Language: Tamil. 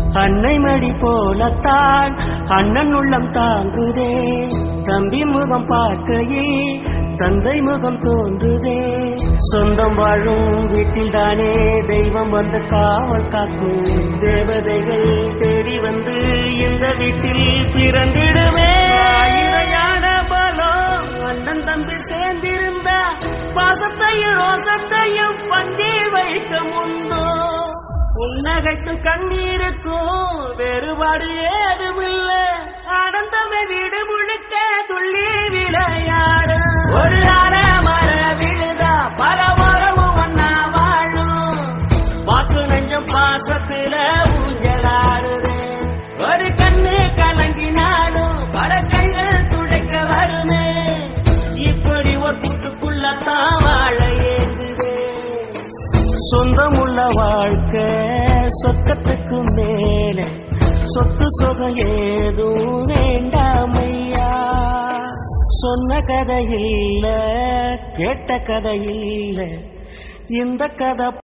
அன்னை மடி போலத்தான் அண்ணன் உள்ளம் தாங்குதே தம்பி முகம் பார்க்கையே தந்தை முகம் தோன்றுதே சொந்தம் வாழும் வீட்டில் தானே தெய்வம் வந்து காவல் காக்கும் தேவதைகள் தேடி வந்து இந்த வீட்டில் பிறந்திடுமே ஆயிரையான பலம் அண்ணன் தம்பி சேர்ந்திருந்தா பாசத்தையும் ரோசத்தையும் பந்தி வைக்க முந்தோ புன்னகைக்கும் கண்ணீருக்கும் வேறுபாடு ஏதுமில்ல ஆனந்தமே வீடு முழுக்க துள்ளி விளையாடு ஒரு அற மர விழுதா பல மரமும் ஒன்னா வாழும் வாக்கு நெஞ்சம் பாசத்துல ஊஞ்சலாடுது ஒரு கண்ணு கலங்கினாலும் பல கைகள் துடைக்க வருமே இப்படி ஒரு கூட்டுக்குள்ளத்தான் வாழ ஏங்குதே சொந்தமுள்ள வாழ்க்கை சொத்தத்துக்கு மேல சொத்து சுகம் ஏதும் வேண்டாமையா சொன்ன கதை இல்ல கேட்ட கதை இல்ல இந்த கதை